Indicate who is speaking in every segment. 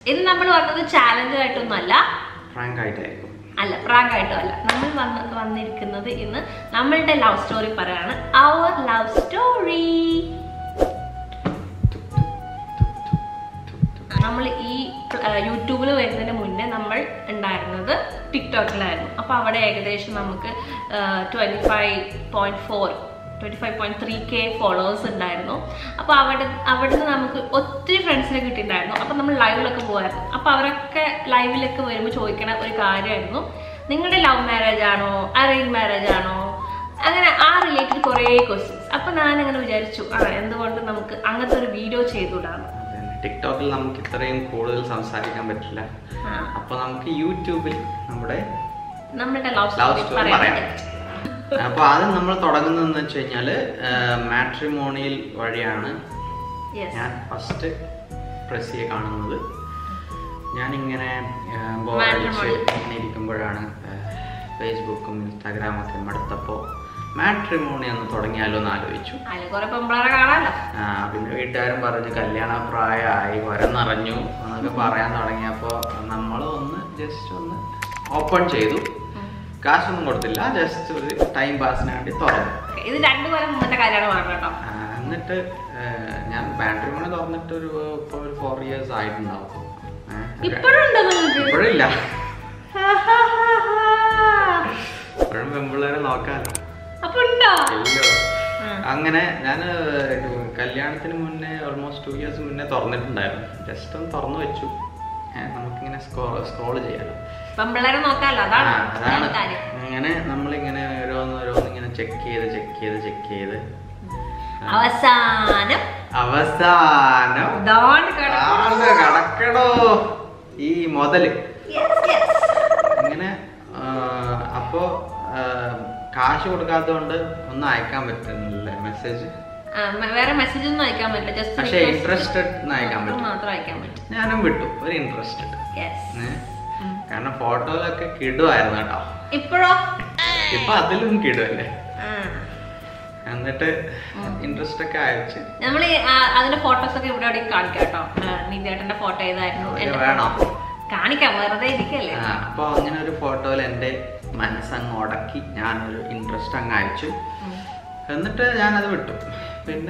Speaker 1: ഇത് നമ്മൾ വന്നത് ചാലഞ്ച് ആയിട്ടൊന്നും അല്ല
Speaker 2: ഫ്രാങ്ക് ആയിട്ടായിരിക്കും
Speaker 1: അല്ല പ്രാങ്ക് ആയിട്ടും അല്ല നമ്മൾ വന്ന് വന്നിരിക്കുന്നത് ഇന്ന് നമ്മളുടെ ലവ് സ്റ്റോറി പറയാണ് അവർ ലവ് സ്റ്റോറി നമ്മൾ ഈ യൂട്യൂബിൽ വരുന്നതിന് മുന്നേ നമ്മൾ ഉണ്ടായിരുന്നത് ടിക്ടോക്കിലായിരുന്നു അപ്പോൾ അവിടെ ഏകദേശം നമുക്ക് twenty five point four twenty five point three K followers ഉണ്ടായിരുന്നു അപ്പോൾ അവിടെ അവിടുന്ന് നമുക്ക് ഒത്തിരി ഫ്രണ്ട്സിനെ കിട്ടിയിട്ടുണ്ടായിരുന്നു അപ്പോൾ നമ്മൾ ലൈവിലൊക്കെ പോകുമായിരുന്നു അപ്പോൾ അവരൊക്കെ ലൈവിലൊക്കെ വരുമ്പോൾ ചോദിക്കണ ഒരു കാര്യമായിരുന്നു നിങ്ങളുടെ ലവ് മാരേജ് ആണോ അറേഞ്ച് മാരേജ് ആണോ അങ്ങനെ ആ റിലേറ്റഡ് കുറേ ക്വസ്റ്റ്യൻസ് അപ്പോൾ ഞാൻ അങ്ങനെ വിചാരിച്ചു ആ എന്തുകൊണ്ട് നമുക്ക് അങ്ങനത്തെ ഒരു വീഡിയോ ചെയ്തുകൂടാന്ന്
Speaker 2: അതന്നെ. ടിക്ടോക്കിൽ നമുക്ക് ഇത്രയും കൂടുതൽ സംസാരിക്കാൻ പറ്റില്ല
Speaker 1: ആ
Speaker 2: അപ്പൊ നമുക്ക് യൂട്യൂബിൽ നമ്മുടെ
Speaker 1: നമ്മളുടെ ലവ്
Speaker 2: ലവ്
Speaker 1: സ്റ്റോറി
Speaker 2: സ്റ്റോറി
Speaker 1: പറയാം
Speaker 2: പറയാം അപ്പൊ ആദ്യം നമ്മൾ തുടങ്ങുന്നതെന്ന് വെച്ച് കഴിഞ്ഞാല് മാട്രിമോണിയൽ വഴിയാണ്
Speaker 1: യെസ്
Speaker 2: ഞാൻ ഫസ്റ്റ് പ്രസ്സിയെ കാണുന്നത് ഞാനിങ്ങനെ ബോറടിച്ച്
Speaker 1: Matrimony.
Speaker 2: ഇങ്ങനെ ഇരിക്കുമ്പോഴാണ് ഫേസ്ബുക്കും ഇൻസ്റ്റാഗ്രാമും ഒക്കെ മടുത്തപ്പോൾ മാട്രിമോണി ഒന്ന് തുടങ്ങിയാലോ എന്ന് ആലോചിച്ചു
Speaker 1: അതിൽ കുറെ പെമ്പിളറെ കാണാമല്ലോ
Speaker 2: ആ, പിന്നെ വീട്ടുകാരും പറഞ്ഞു കല്യാണ പ്രായമായി വരന്നറിഞ്ഞു എന്നൊക്കെ പറയാൻ തുടങ്ങിയപ്പോൾ നമ്മൾ ഒന്ന് ജസ്റ്റ് ഒന്ന് ഓപ്പൺ ചെയ്തു കാശൊന്നും കൊടുത്തില്ല ജസ്റ്റ് ഒരു ടൈം പാസിന് വേണ്ടി തുറന്നു
Speaker 1: Okay, ഇത് രണ്ടു കൊല്ലം മുമ്പത്തെ കാര്യമാണ് പറഞ്ഞത് കേട്ടോ
Speaker 2: ആ, എന്നിട്ട് ഏ, ഞാൻ ബാറ്ററി മണി തുറന്നിട്ട് ഒരു ഇപ്പോൾ ഒരു ഫോർ ഇയേഴ്സ് ആയിട്ടുണ്ടാവും ഏ,
Speaker 1: ഇപ്പോഴും ഉണ്ടോ നിങ്ങൾക്ക്
Speaker 2: ഇപ്പോഴില്ല ഇപ്പോഴും പെമ്പിള്ളേരെ നോക്കാലോ
Speaker 1: അപ്പൊ ഉണ്ടോ
Speaker 2: ഇല്ലോ
Speaker 1: ഉം.
Speaker 2: അങ്ങനെ ഞാൻ കല്യാണത്തിന് മുന്നേ ഓൾമോസ്റ്റ് ടു ഇയേഴ്സ് മുന്നേ തുറന്നിട്ടുണ്ടായിരുന്നു ജസ്റ്റ് ഒന്ന് തുറന്നു വെച്ചു ഏ, നമുക്കിങ്ങനെ സ്ക്രോൾ ചെയ്യാലോ
Speaker 1: പെമ്പിളരെ നോക്കാമല്ലോ
Speaker 2: ആ,
Speaker 1: അതാണ്
Speaker 2: അതാണ്
Speaker 1: അതിന്റെ കാര്യം
Speaker 2: അങ്ങനെ നമ്മളിങ്ങനെ ഓരോന്ന് ഓരോന്ന് ഇങ്ങനെ ചെക്ക് ചെയ്ത് ചെക്ക് ചെയ്ത് ചെക്ക് ചെയ്ത്
Speaker 1: അവസാനം
Speaker 2: അവസാനം
Speaker 1: ഇതാണ് കിടക്കുന്നത്.
Speaker 2: ആളുടെ കടക്കടോ ഈ മുതല്
Speaker 1: Yes, yes.
Speaker 2: ഇങ്ങനെ ആ, അപ്പോ ആ, കാശ് കൊടുക്കാത്തതുകൊണ്ട് ഒന്നും അയക്കാൻ പറ്റുന്നില്ല മെസ്സേജ്
Speaker 1: ആ, മ- വേറെ മെസ്സേജ് ഒന്നും അയക്കാൻ പറ്റില്ല ജസ്റ്റ്
Speaker 2: പക്ഷെ ഇൻട്രസ്റ്റഡ് അയക്കാൻ പറ്റും
Speaker 1: മാത്രം അയക്കാൻ പറ്റും
Speaker 2: ഞാനും വിട്ടു ഒരു ഇൻട്രസ്റ്റഡ്
Speaker 1: യെസ്
Speaker 2: കാരണം ഫോട്ടോയിലൊക്കെ കിടുവായിരുന്നു കേട്ടോ
Speaker 1: ഇപ്പോഴോ
Speaker 2: ഇപ്പൊ അതിലും കിടുവല്ലേ
Speaker 1: ആ.
Speaker 2: എന്നിട്ട് ഇൻട്രസ്റ്റ് ഒക്കെ അയച്ച്
Speaker 1: നമ്മൾ അതിന്റെ ഫോട്ടോസ് ഒക്കെ ഇവിടെ എവിടെയും കാണിക്കാം കേട്ടോ നിന്ദേട്ടന്റെ ഫോട്ടോ ഏതായിരുന്നു
Speaker 2: ഒരു
Speaker 1: എന്റെ
Speaker 2: വേണോ?
Speaker 1: photo. കാണിക്കാം വെറുതെ ഇരിക്കല്ലേ
Speaker 2: ആ, അപ്പൊ അങ്ങനെ ഒരു ഫോട്ടോയിൽ എൻ്റെ മനസ്സങ്ങ് ഉടക്കി ഞാനൊരു ഇൻട്രസ്റ്റ് അങ്ങ് അയച്ചു
Speaker 1: ഉം.
Speaker 2: എന്നിട്ട് ഞാനത് വിട്ടു പിന്നെ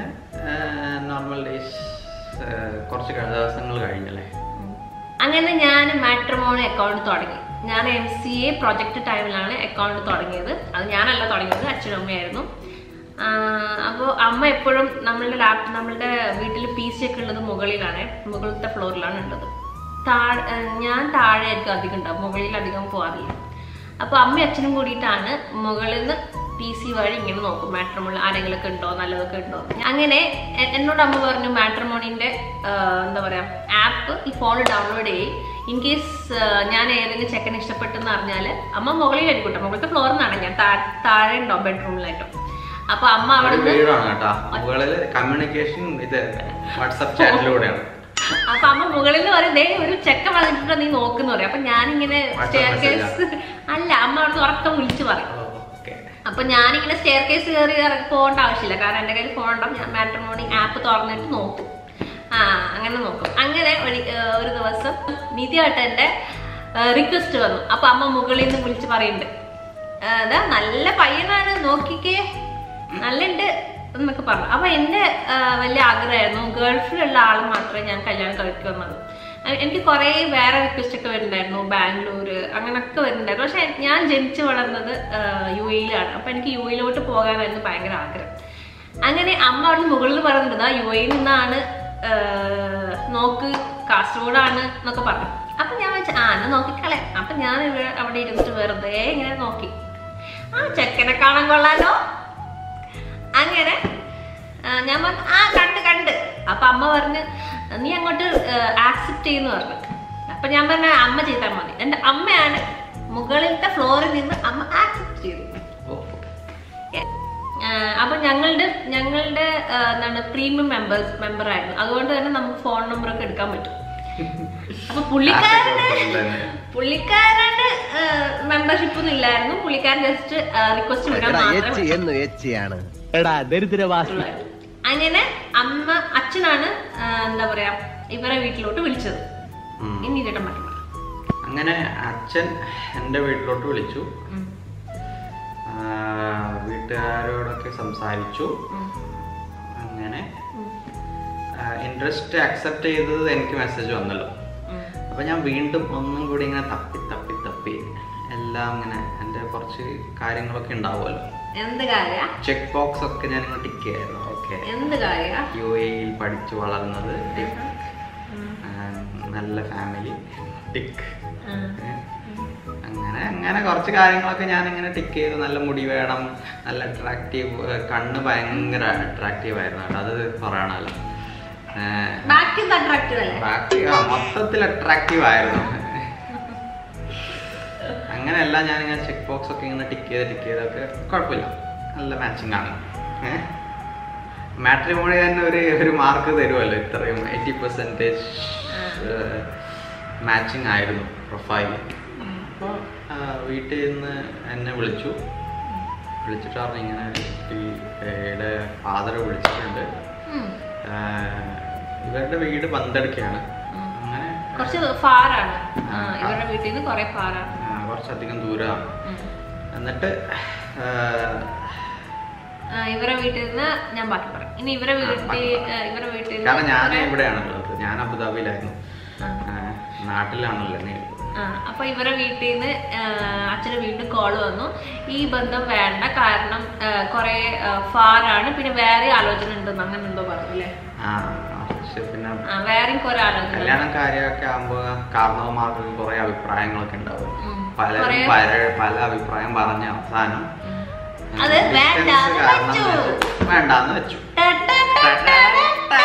Speaker 2: നോർമൽ ഡേയ്സ് കുറച്ച് ക- ദിവസങ്ങൾ കഴിഞ്ഞല്ലേ
Speaker 1: അങ്ങനെ ഞാൻ മാട്രിമോണി അക്കൗണ്ട് തുടങ്ങി ഞാൻ എം സി എ പ്രൊജക്ട് ടൈമിലാണ് അക്കൗണ്ട് തുടങ്ങിയത് അത് ഞാനല്ല തുടങ്ങിയത് അച്ഛനും അമ്മയായിരുന്നു അപ്പോൾ അമ്മ എപ്പോഴും നമ്മളുടെ ലാപ് നമ്മളുടെ വീട്ടിൽ പി സി ഒക്കെ ഉള്ളത് മുകളിലാണ് മുകളിലത്തെ ഫ്ലോറിലാണ് ഉള്ളത് താഴെ ഞാൻ താഴെ ആയിരിക്കും അധികം ഉണ്ടാവും മുകളിൽ അധികം പോകാറില്ല അപ്പോൾ അമ്മയും അച്ഛനും കൂടിയിട്ടാണ് മുകളിൽ നിന്ന് പി സി വഴി ഇങ്ങനെ നോക്കും മാട്രിമോണി ആരെങ്കിലുമൊക്കെ ഉണ്ടോ നല്ലതൊക്കെ ഉണ്ടോ അങ്ങനെ എ- എന്നോട് അമ്മ പറഞ്ഞു മാട്രിമോണിന്റെ എന്താ പറയാ ആപ്പ് ഈ ഫോണിൽ ഡൗൺലോഡ് ചെയ്യും ഇൻ കേസ് ഞാൻ ഏതെങ്കിലും ചെക്കനെ ഇഷ്ടപ്പെട്ടെന്ന് അറിഞ്ഞാൽ അമ്മ മുകളിലായിരിക്കും കേട്ടോ മുകളിലത്തെ ഫ്ലോറിൽ നിന്നാണ് ഞാൻ താ- താഴെ ഉണ്ടോ ബെഡ്റൂമിലായിട്ടോ അപ്പൊ അമ്മ അവിടെ
Speaker 2: ഒരു
Speaker 1: നിന്ന്
Speaker 2: വീടാണ് കേട്ടോ മുകളിൽ കമ്മ്യൂണിക്കേഷൻ ഇത് വാട്സപ്പ് ചാറ്റിലൂടെയാണ്
Speaker 1: അപ്പൊ അമ്മ മുകളിൽ നിന്ന് പറയും ദേ ഒരു ചെക്കൻ വന്നിട്ടുണ്ട് നീ നോക്കുന്നു പറയും അപ്പൊ ഞാനിങ്ങനെ
Speaker 2: WhatsApp
Speaker 1: സ്റ്റെയർ
Speaker 2: message
Speaker 1: കേസ് അല്ല അമ്മ അവിടുന്ന് ഉറക്കം വിളിച്ചു പറയും
Speaker 2: ഓക്കെ
Speaker 1: അപ്പൊ ഞാനിങ്ങനെ സ്റ്റെയർ കേസ് കയറി ഇറങ്ങി പോകേണ്ട ആവശ്യമില്ല കാരണം എന്റെ കയ്യിൽ ഫോൺ ഉണ്ടാവും ഞാൻ മാട്രിമോണി ആപ്പ് തുറന്നിട്ട് നോക്കും ആ അങ്ങനെ നോക്കും അങ്ങനെ ഒരു ഏർ ഒരു ദിവസം നിധിയാട്ടന്റെ റിക്വസ്റ്റ് വന്നു അപ്പൊ അമ്മ മുകളിൽ നിന്ന് വിളിച്ച് പറയുന്നുണ്ട് "ആ, ദാ നല്ല പയ്യനാണ് നോക്കിക്കേ നല്ലുണ്ട് എന്നൊക്കെ പറഞ്ഞു അപ്പൊ എന്റെ ആ, വലിയ ആഗ്രഹമായിരുന്നു ഗൾഫിലുള്ള ആൾ മാത്രമേ ഞാൻ കല്യാണം കഴിക്കുമെന്നത് എ- എനിക്ക് കുറേ വേറെ റിക്വസ്റ്റ് ഒക്കെ വരുന്നുണ്ടായിരുന്നു ബാംഗ്ലൂര് അങ്ങനെയൊക്കെ വരുന്നുണ്ടായിരുന്നു പക്ഷെ ഞാൻ ജനിച്ചു വളർന്നത് യു എയിലാണ് അപ്പൊ എനിക്ക് യു എയിലോട്ട് പോകാനായിരുന്നു ഭയങ്കര ആഗ്രഹം അങ്ങനെ അമ്മ അവിടുന്ന് മുകളിൽ പറയുന്നുണ്ട് യു എയിൽ നിന്നാണ് ആ, നോക്ക് കാസർഗോഡാണ് എന്നൊക്കെ പറഞ്ഞു അപ്പൊ ഞാൻ വെച്ച ആ എന്നാ നോക്കിക്കളെ അപ്പൊ ഞാൻ ഇവിടെ അവിടെ ഇരുന്നിട്ട് വെറുതെ ഇങ്ങനെ നോക്കി ആ ചെക്കനെ കാണാൻ കൊള്ളാലോ അങ്ങനെ ആ, ഞാൻ പറഞ്ഞു ആ കണ്ട് കണ്ട് അപ്പൊ അമ്മ പറഞ്ഞ് നീ അങ്ങോട്ട് ആക്സെപ്റ്റ് ചെയ്യുന്നു പറഞ്ഞു അപ്പൊ ഞാൻ പറഞ്ഞ അമ്മ ചെയ്താൽ മതി എന്റെ അമ്മയാണ് മുകളിലത്തെ ഫ്ലോറിൽ നിന്ന് അമ്മ ആക്സെപ്റ്റ് ചെയ്തു ആ, അപ്പൊ ഞങ്ങളുടെ ഞങ്ങളുടെ ആ, എന്താണ് പ്രീമിയം മെമ്പേഴ്സ് മെമ്പർ ആയിരുന്നു അതുകൊണ്ട് തന്നെ നമുക്ക് ഫോൺ നമ്പർ ഒക്കെ എടുക്കാൻ പറ്റും അപ്പൊ പുള്ളിക്കാരന് പുള്ളിക്കാരന് മെമ്പർഷിപ്പ് ഒന്നും ഇല്ലായിരുന്നു പുള്ളിക്കാരൻ ജസ്റ്റ് റിക്വസ്റ്റ് വിടാൻ
Speaker 3: എടാ
Speaker 1: മാത്രമേ
Speaker 3: എച്ച് എന്ന് എച്ചിയാണ് എടാ ദരിദ്രവാസി
Speaker 1: ഉള്ളായിരുന്നു. അങ്ങനെ അമ്മ അച്ഛനാണ് ആ, എന്താ പറയാ ഇവരെ വീട്ടിലോട്ട് വിളിച്ചത്
Speaker 2: ഉം.
Speaker 1: ഇനി ചേട്ടൻ ബാക്കി പറ
Speaker 2: അങ്ങനെ അച്ഛൻ എൻ്റെ വീട്ടിലോട്ട് വിളിച്ചു
Speaker 1: ഉം.
Speaker 2: ആ, വീട്ടുകാരോടൊക്കെ സംസാരിച്ചു
Speaker 1: ഉം.
Speaker 2: അങ്ങനെ
Speaker 1: ഉം.
Speaker 2: ഇൻട്രസ്റ്റ് അക്സെപ്റ്റ് ചെയ്തത് എനിക്ക് മെസ്സേജ് വന്നല്ലോ
Speaker 1: ഉം.
Speaker 2: അപ്പൊ ഞാൻ വീണ്ടും ഒന്നും കൂടി ഇങ്ങനെ തപ്പി തപ്പി തപ്പി എല്ലാം ഇങ്ങനെ എൻ്റെ കുറച്ച് കാര്യങ്ങളൊക്കെ ഉണ്ടാവുമല്ലോ
Speaker 1: എന്ത് കാര്യ
Speaker 2: ചെക്ക് ബോക്സ് ഒക്കെ ഞാൻ ഇങ്ങനെ ടിക്ക് ചെയ്യായിരുന്നു ഓക്കെ
Speaker 1: എന്ത് കാര്യ
Speaker 2: യു എയിൽ പഠിച്ചു വളർന്നത് ടിക്ക്
Speaker 1: ഉം.
Speaker 2: നല്ല ഫാമിലി ടിക്ക്
Speaker 1: ഉം.
Speaker 2: അങ്ങനെ അങ്ങനെ കുറച്ച് കാര്യങ്ങളൊക്കെ ഞാൻ ഇങ്ങനെ ടിക്ക് ചെയ്തു നല്ല മുടി വേണം നല്ല അട്രാക്റ്റീവ് കണ്ണ് ഭയങ്കര അട്രാക്റ്റീവ് ആയിരുന്നു കേട്ടോ അത് പറയണല്ലോ ഏഹ്,
Speaker 1: ബാക്കി അട്രാക്റ്റീവ് അല്ലേ
Speaker 2: ബാക്കി ആ, മൊത്തത്തിൽ അട്രാക്റ്റീവ് ആയിരുന്നു അങ്ങനെയല്ല ഞാൻ ഇങ്ങനെ ചെക്ക് ബോക്സ് ഒക്കെ ഇങ്ങനെ ടിക്ക് ചെയ്ത് ടിക്ക് ചെയ്തൊക്കെ കുഴപ്പമില്ല നല്ല മാച്ചിങ് ആണ് മാട്രിമോണി തന്നെ ഒരു ഒരു മാർക്ക് തരുമല്ലോ ഇത്രയും എയ്റ്റി പെർസെൻറ്റേജ് മാച്ചിങ് ആയിരുന്നു പ്രൊഫൈൽ അപ്പോൾ വീട്ടിൽ നിന്ന് എന്നെ വിളിച്ചു വിളിച്ചിട്ട് പറഞ്ഞു ഇങ്ങനെ കുട്ടിയുടെ ഫാദർ വിളിച്ചിട്ടുണ്ട്
Speaker 1: ഉം.
Speaker 2: ആഹ് ഇവരുടെ വീട് പന്തടുക്കയാണ്
Speaker 1: ഉം.
Speaker 2: അങ്ങനെ
Speaker 1: കുറച്ച് ഫാറാണ്
Speaker 2: ആ.
Speaker 1: ഇവരുടെ വീട്ടിൽ നിന്ന് കുറെ ഫാറാണ്
Speaker 2: ആഹ് കുറച്ചധികം ദൂരമാണ്
Speaker 1: ഉം.
Speaker 2: എന്നിട്ട് ആഹ്
Speaker 1: ആ, ഇവരെ വീട്ടിൽ നിന്ന് ഞാൻ ബാക്കി പറയാം ഇനി ഇവരെ
Speaker 2: ആ,
Speaker 1: വീട്ടിൽ
Speaker 2: ബാക്കി പറ.
Speaker 1: ആ, ഇവരെ വീട്ടിൽ
Speaker 2: കാരണം ഞാൻ
Speaker 1: കുറെ-
Speaker 2: ഇവിടെയാണുള്ളത് ഞാൻ അബുദാബിയിലായിരുന്നു
Speaker 1: ആ.
Speaker 2: ആഹ് നാട്ടിലാണല്ലോ നീ
Speaker 1: ആ, അപ്പൊ ഇവരെ വീട്ടിൽ നിന്ന് അച്ഛന് വീണ്ടും കോൾ വന്നു ഈ ബന്ധം വേണ്ട കാരണം കുറെ ഫാറാണ് പിന്നെ വേറെ ആലോചന ഉണ്ടെന്ന് അങ്ങനെ എന്തോ പറഞ്ഞില്ലേ
Speaker 2: ആ പക്ഷെ പിന്നെ
Speaker 1: ആ വേറെയും കുറെ ആലോചന
Speaker 2: കല്യാണം കാര്യമൊക്കെ ആകുമ്പോൾ കാരണവന്മാർക്ക് കുറെ അഭിപ്രായങ്ങളൊക്കെ ഉണ്ടാവും
Speaker 1: ഉം.
Speaker 2: പലരും
Speaker 1: കുറേ-
Speaker 2: പല പല അഭിപ്രായം പറഞ്ഞ അവസാനം
Speaker 1: ഉം. അത് വേണ്ടാന്ന്
Speaker 2: distance കാരണം
Speaker 1: വെച്ചു.
Speaker 2: വെച്ച് വേണ്ടാന്ന് വെച്ചു
Speaker 1: ടാ, ടാ, ടാ, ടാ, ടാ.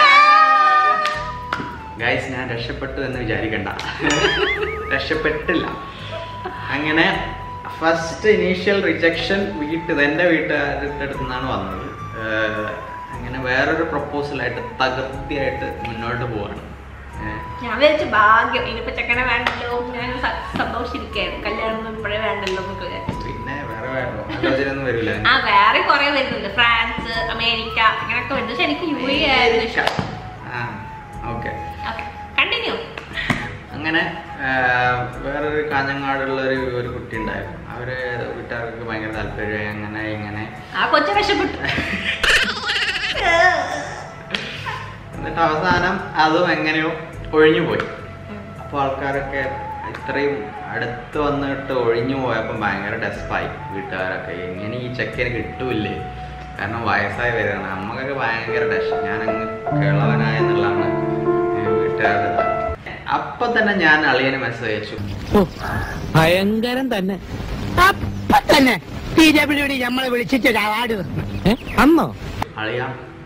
Speaker 2: ഗൈസ് ഞാൻ രക്ഷപ്പെട്ടു എന്ന് വിചാരിക്കണ്ട രക്ഷപ്പെട്ടില്ല അങ്ങനെ ഫസ്റ്റ് ഇനീഷ്യൽ റിജക്ഷൻ വീട്ടിൽ എൻ്റെ വീട്ടുകാരുടെ അടുത്ത് നിന്നാണ് വന്നത് ഏഹ് അങ്ങനെ വേറൊരു പ്രപ്പോസലായിട്ട് തകർത്തിയായിട്ട് മുന്നോട്ട് പോവാണ് ഏഹ്
Speaker 1: ഞാൻ വിചാരിച്ചു ഭാഗ്യം ഇനിയിപ്പോ ചെക്കനെ വേണ്ടല്ലോ ഞാൻ സ- സന്തോഷിച്ചിരിക്കായിരുന്നു കല്യാണം ഒന്നും ഇപ്പോഴേ വേണ്ടല്ലോ എന്നൊക്കെ വിചാരിച്ചു
Speaker 2: പിന്നെ വേറെ വേറെ ആലോചനയൊന്നും വരില്ല
Speaker 1: ആ വേറെ കുറെ വരുന്നുണ്ട് ഫ്രാൻസ് അമേരിക്ക അങ്ങനെയൊക്കെ വരുന്നുണ്ട് പക്ഷെ എനിക്ക് യു എ ആയിരുന്നു ഇഷ്ടം
Speaker 2: ആ ഓക്കെ
Speaker 1: ഓക്കെ കണ്ടിന്യൂ
Speaker 2: അങ്ങനെ ആ, വേറൊരു കാഞ്ഞങ്ങാടുള്ള ഒരു ഒരു കുട്ടി ഉണ്ടായിരുന്നു അവര് വീട്ടുകാർക്ക് ഭയങ്കര താല്പര്യം അങ്ങനെ ഇങ്ങനെ
Speaker 1: ആ കൊച്ചു രക്ഷപ്പെട്ടു
Speaker 2: എന്നിട്ട് അവസാനം അതും എങ്ങനെയോ ഒഴിഞ്ഞു പോയി അപ്പോൾ ആൾക്കാരൊക്കെ ഇത്രയും അടുത്ത് വന്നിട്ട് ഒഴിഞ്ഞു പോയപ്പോൾ ഭയങ്കര ഡെസ്പായി വീട്ടുകാരൊക്കെ എങ്ങനെ ഈ ചെക്കന് കിട്ടൂല്ലേ കാരണം വയസ്സായി വരികയാണ് നമുക്കൊക്കെ ഭയങ്കര ഡെഷ് ഞാൻ അങ്ങ് കിളവനായെന്നുള്ളതാണ് വീട്ടുകാരുടെ ധാരണ. അപ്പൊ തന്നെ ഞാൻ അളിയന് മെസ്സേജ് അയച്ചു
Speaker 4: ഭയങ്കരം തന്നെ അപ്പൊ തന്നെ പി ഡബ്ല്യു ഡി നമ്മളെ വിളിച്ചിട്ട് ഒരു അവാർഡ് തന്നു ഏ? അന്നോ
Speaker 2: അളിയ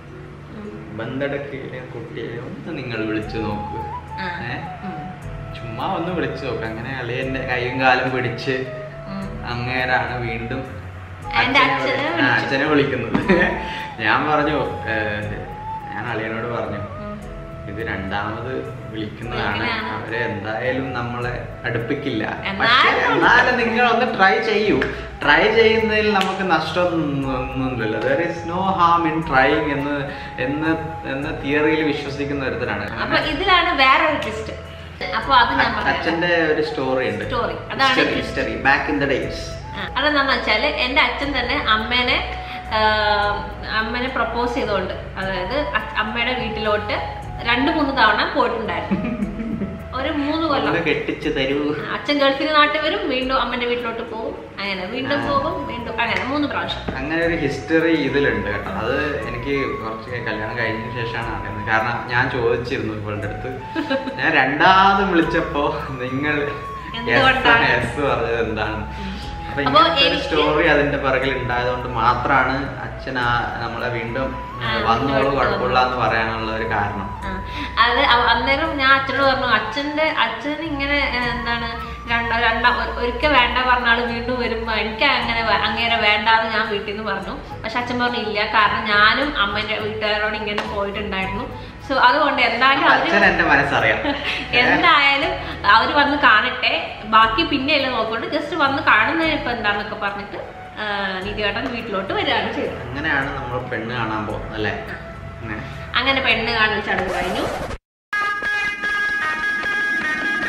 Speaker 2: ബന്ധടക്കിലെ കുട്ടിയെ ഒന്ന് നിങ്ങൾ വിളിച്ചു നോക്ക്
Speaker 1: ആ.
Speaker 2: ഏ? ചുമ്മാ ഒന്ന് വിളിച്ചു നോക്ക് അങ്ങനെ അളിയന്റെ കൈയും കാലും പിടിച്ച് അങ്ങേരാണ് വീണ്ടും
Speaker 1: എന്റെ
Speaker 2: അച്ഛനെ
Speaker 1: അച്ഛനെ
Speaker 2: വിളി- ആ,
Speaker 1: വിളിച്ചു.
Speaker 2: അച്ഛനെ വിളിക്കുന്നത് ഞാൻ പറഞ്ഞു ഏഹ്, ഞാൻ അളിയനോട് പറഞ്ഞു ഇത് രണ്ടാമത് വിളിക്കുന്നതാണ്
Speaker 1: വിളിക്കുന്നതാണ്.
Speaker 2: അവരെ എന്തായാലും നമ്മളെ അടുപ്പിക്കില്ല
Speaker 1: എന്നാലും-
Speaker 2: പക്ഷെ എന്നാലും നിങ്ങൾ ഒന്ന് ട്രൈ ചെയ്യൂ ട്രൈ ചെയ്യുന്നതിൽ നമുക്ക് നഷ്ടമൊന്നുമില്ലല്ലോ there is no harm in trying എന്ന് എന്ന് എന്ന തിയറിയിൽ വിശ്വസിക്കുന്ന ഒരുത്തരാണ്
Speaker 1: അപ്പൊ ഇതിലാണ് വേറൊരു ട്വിസ്റ്റ് അപ്പൊ അത് ഞാൻ പറയാം
Speaker 2: അച്ഛന്റെ ഒരു സ്റ്റോറി ഉണ്ട്
Speaker 1: Story. അതാണ് twist.
Speaker 2: History back in the days
Speaker 1: അതെന്താന്ന് വെച്ചാല് എന്റെ അച്ഛൻ തന്നെ അമ്മേനെ ആ, അമ്മേനെ പ്രപ്പോസ് ചെയ്തോണ്ട് അതായത് അ- അമ്മയുടെ വീട്ടിലോട്ട് രണ്ടു മൂന്ന് തവണ പോയിട്ടുണ്ടായിരുന്നു ഒരു മൂന്ന് കൊല്ലം
Speaker 2: ഒന്ന് കെട്ടിച്ച് തരൂ
Speaker 1: അച്ഛൻ ഗൾഫിൽ നാട്ടിൽ വരും വീണ്ടും അമ്മന്റെ വീട്ടിലോട്ട് പോകും അങ്ങനെ വീണ്ടും
Speaker 2: ആ.
Speaker 1: പോകും വീണ്ടും അങ്ങനെ മൂന്ന് പ്രാവശ്യം
Speaker 2: അങ്ങനെ ഒരു ഹിസ്റ്ററി ഇതിലുണ്ട് കേട്ടോ അത് എനിക്ക് കുറച്ച് കല്യാണം കഴിഞ്ഞ ശേഷമാണ് അറിയുന്നത് കാരണം ഞാൻ ചോദിച്ചിരുന്നു ഇവളുടെ അടുത്ത് ഞാൻ രണ്ടാമത് വിളിച്ചപ്പോ നിങ്ങൾ
Speaker 1: എന്തുകൊണ്ടാണ്?
Speaker 2: എസ് പറഞ്ഞത് എന്താണ് അപ്പൊ
Speaker 1: അപ്പൊ
Speaker 2: ഇങ്ങനത്തെ ഒരു
Speaker 1: എനിക്ക്
Speaker 2: സ്റ്റോറി അതിന്റെ പിറകിൽ ഉണ്ടായതുകൊണ്ട് മാത്രമാണ് അച്ഛൻ ആ നമ്മളെ വീണ്ടും
Speaker 1: ആ,
Speaker 2: വന്നോളൂ
Speaker 1: വീട്ടിലോട്ട്
Speaker 2: കുഴപ്പമില്ല എന്ന് പറയാനുള്ള ഒരു കാരണം
Speaker 1: ആ, അത് അവ- അന്നേരം ഞാൻ അച്ഛനോട് പറഞ്ഞു അച്ഛന്റെ അച്ഛൻ ഇങ്ങനെ ഏ, എന്താണ് രണ്ട രണ്ടാ ഒരിക്കൽ വേണ്ട പറഞ്ഞാൽ വീണ്ടും വരുമ്പോ എനിക്ക് അങ്ങനെ വേ- അങ്ങേരെ വേണ്ടാന്ന് ഞാൻ വീട്ടിൽ നിന്ന് പറഞ്ഞു പക്ഷെ അച്ഛൻ പറഞ്ഞു ഇല്ല കാരണം ഞാനും അമ്മേന്റെ വീട്ടുകാരോട് ഇങ്ങനെ പോയിട്ടുണ്ടായിരുന്നു സോ അതുകൊണ്ട് എന്തായാലും
Speaker 2: അച്ഛൻ
Speaker 1: അവര്
Speaker 2: എന്റെ മനസ്സറിയാം
Speaker 1: എന്തായാലും അവര് വന്ന് കാണട്ടെ ബാക്കി പിന്നെയല്ലേ നോക്കൊണ്ട് ജസ്റ്റ് വന്ന് കാണുന്നതിന് ഇപ്പൊ എന്താന്നൊക്കെ പറഞ്ഞിട്ട് നിധിയേട്ടൻ വീട്ടിലോട്ട് വരികയാണ് ചെയ്തത്
Speaker 2: അങ്ങനെയാണ് നമ്മൾ പെണ്ണ് കാണാൻ പോകുന്നത് അല്ലേ അങ്ങനെ
Speaker 1: അങ്ങനെ പെണ്ണ് കാണൽ ചടങ്ങ് കഴിഞ്ഞു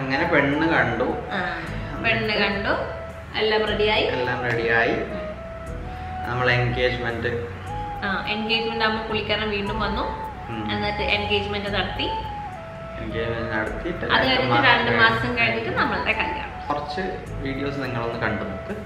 Speaker 2: അങ്ങനെ പെണ്ണ് കണ്ടു
Speaker 1: ആ, പെണ്ണ് കണ്ടു എല്ലാം റെഡിയായി
Speaker 2: എല്ലാം റെഡിയായി നമ്മൾ എൻഗേജ്മെന്റ്
Speaker 1: ആ എൻഗേജ്മെന്റ് ആകുമ്പോൾ പുള്ളിക്കാരൻ വീണ്ടും വന്നു എന്നിട്ട് എൻഗേജ്മെന്റ് നടത്തി
Speaker 2: എൻഗേജ്മെന്റ് നടത്തിയിട്ട്
Speaker 1: അത്
Speaker 2: രണ്ട്
Speaker 1: കഴിഞ്ഞിട്ട്
Speaker 2: മാസം
Speaker 1: രണ്ട്
Speaker 2: കഴിഞ്ഞ്
Speaker 1: മാസം കഴിഞ്ഞിട്ട് നമ്മളുടെ കല്യാണം
Speaker 2: കുറച്ച് വീഡിയോസ് നിങ്ങളൊന്ന് കണ്ടു നോക്ക്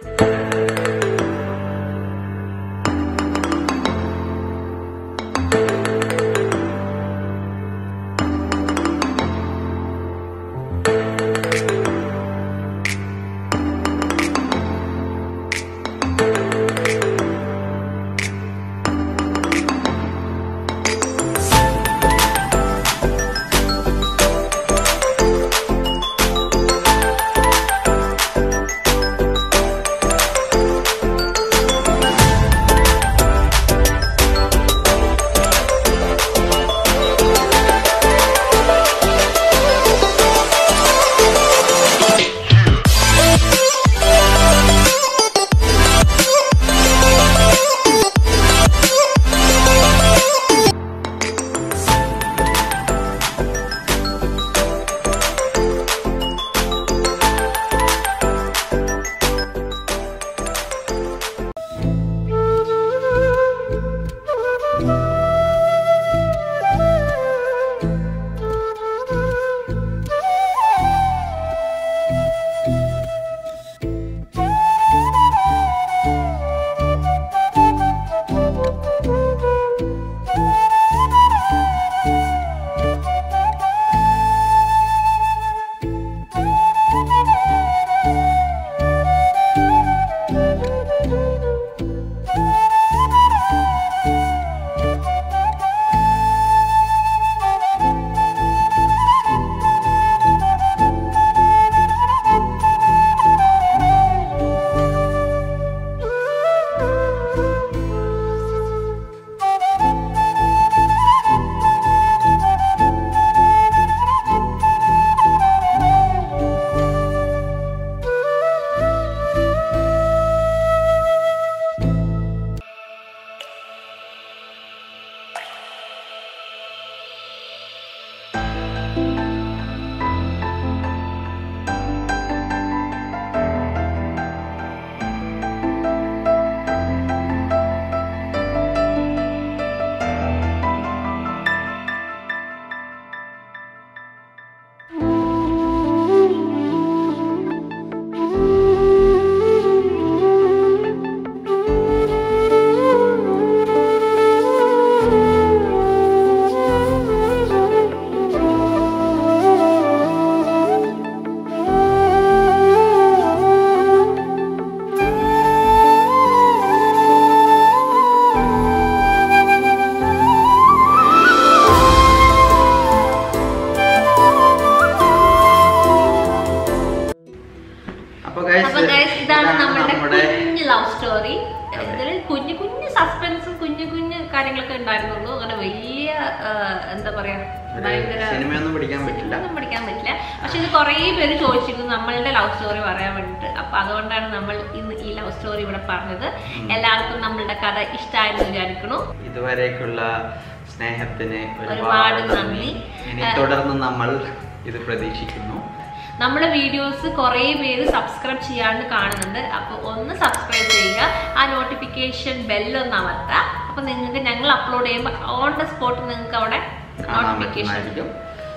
Speaker 2: അപ്പൊ guys,
Speaker 1: അപ്പൊ guys, ഇതാണ് നമ്മുടെ
Speaker 2: നമ്മുടെ
Speaker 1: കുഞ്ഞു ലവ് സ്റ്റോറി
Speaker 2: അതെ.
Speaker 1: ഇതിൽ കുഞ്ഞു കുഞ്ഞു സസ്പെൻസും കുഞ്ഞു കുഞ്ഞു കാര്യങ്ങളൊക്കെ ഉണ്ടായിരുന്നുള്ളൂ അങ്ങനെ വലിയ ആ, എന്താ പറയാ
Speaker 2: ഒരു
Speaker 1: ഭയങ്കര
Speaker 2: സിനിമയൊന്നും പിടിക്കാൻ പറ്റില്ല
Speaker 1: ഒന്നും പഠിക്കാൻ പറ്റില്ല പക്ഷെ ഇത് കുറേ പേര് ചോദിച്ചിരുന്നു നമ്മളുടെ ലവ് സ്റ്റോറി പറയാൻ വേണ്ടിട്ട് അപ്പൊ അതുകൊണ്ടാണ് നമ്മൾ ഇന്ന് ഈ ലവ് സ്റ്റോറി ഇവിടെ പറഞ്ഞത് എല്ലാവർക്കും നമ്മളുടെ കഥ ഇഷ്ടമായെന്ന് വിചാരിക്കണു
Speaker 2: ഇതുവരേക്കുള്ള സ്നേഹത്തിന്
Speaker 1: ഒരുപാട്
Speaker 2: ഒരുപാട്
Speaker 1: നന്ദി.
Speaker 2: നന്ദി ഇനി
Speaker 1: ഏഹ്,
Speaker 2: തുടർന്ന് നമ്മൾ ഇത് പ്രതീക്ഷിക്കുന്നു
Speaker 1: നമ്മുടെ വീഡിയോസ് കുറേ പേര് സബ്സ്ക്രൈബ് ചെയ്യാണ്ട് കാണുന്നുണ്ട് അപ്പോൾ ഒന്ന് സബ്സ്ക്രൈബ് ചെയ്യുക ആ നോട്ടിഫിക്കേഷൻ ബെല്ലൊന്ന് അമർത്തുക അപ്പോൾ നിങ്ങൾക്ക് ഞങ്ങൾ അപ്ലോഡ് ചെയ്യുമ്പോൾ ഓൺ ദ സ്പോട്ട് നിങ്ങൾക്ക് അവിടെ
Speaker 2: കാണാൻ
Speaker 1: നോട്ടിഫിക്കേഷൻ
Speaker 2: പറ്റുന്നതായിരിക്കും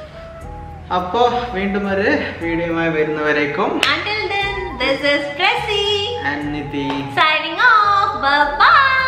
Speaker 2: അപ്പോ വീണ്ടും ഒരു വീഡിയോയുമായി വരുന്നവരേക്കും
Speaker 1: Until then, this is Tracy
Speaker 2: അന്നിതി
Speaker 1: signing off. Bye bye.